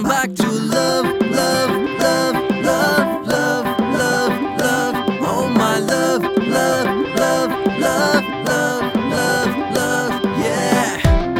back to love, love, love, love, love, love, love. Oh my love, love, love, love, love, love, love. Yeah.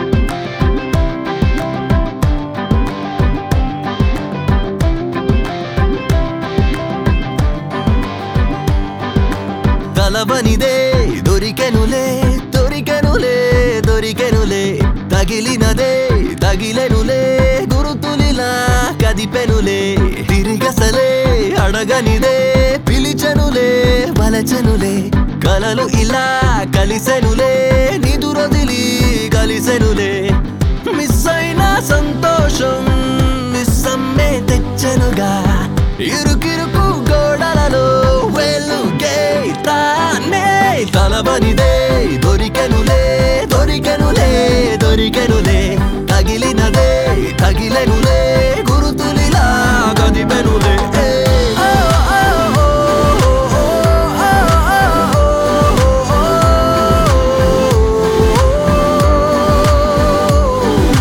తలవనిదే దొరికెనులే దొరికెనులే దొరికెనులే తగిలినదే తగిలెనులే గురుతులిలా కదిపెనులే తిరిగసలే అడగనిదే పిలిచెనులే వలచెనులే కలలు ఇలా కలిసెనులే నిదురదిలి కలిసెనులే miss అయిన సంతోషం నిస్సమ్మే తెచ్చనుగా ఇరుకిరుకు గోడలలో వెలుగే తానే తలబనిదే దొరికెనులే దొరికెనులే దొరికెనులే తగిలినదే తగిలెనులే గురుతులిలా గదిపెనులే ఏ. ఓ, ఓ, ఓ, ఓ, ఓ, ఓ, ఓ, ఓ.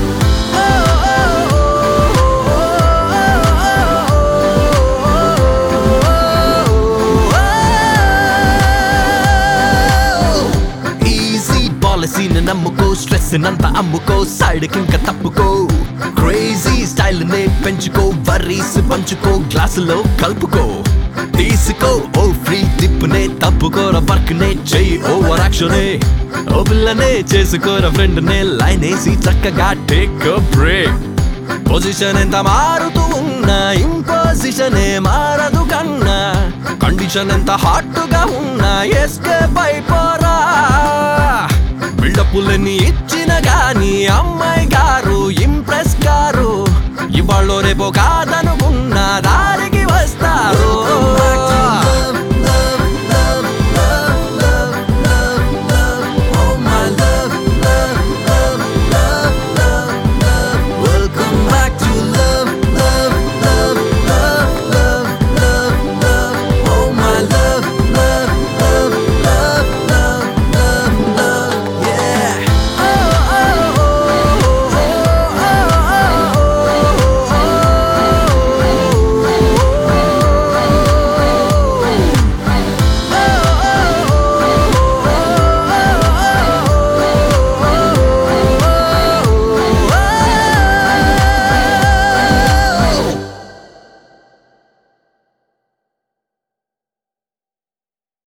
ఈజీ పాలసీని నమ్ముకో స్ట్రెస్ నంత అమ్ముకో సైడ్ కింక తప్పుకో క్రేజీ స్టైల్ నే పెంచుకో వర్రీస్ పంచుకో గ్లాసులో కలుపుకో తీసుకో ఓ ఫ్రీ టిప్పునే తప్పుకోర వర్క్ నే చెయ్యి ఓవర్ యాక్షనే ఓ పిల్లనే చేసుకోర ఫ్రెండ్ నే లైన్ వేసి చక్కగా టేక్ బ్రేక్ పొజిషన్ ఎంత మారుతూ ఉన్నా ఇంపోజిషన్ మారదు కన్నా కండిషన్ ఎంత హాట్ గా ఉన్నా ఎస్కేప్ అయిపోరా బిల్డప్పులన్నీ ఇచ్చిన గాని అమ్మాయి గారు ఇంప్రెస్ గారు ఇవాళ్ళో రేపో కాదనుకున్న దారికి వస్తారు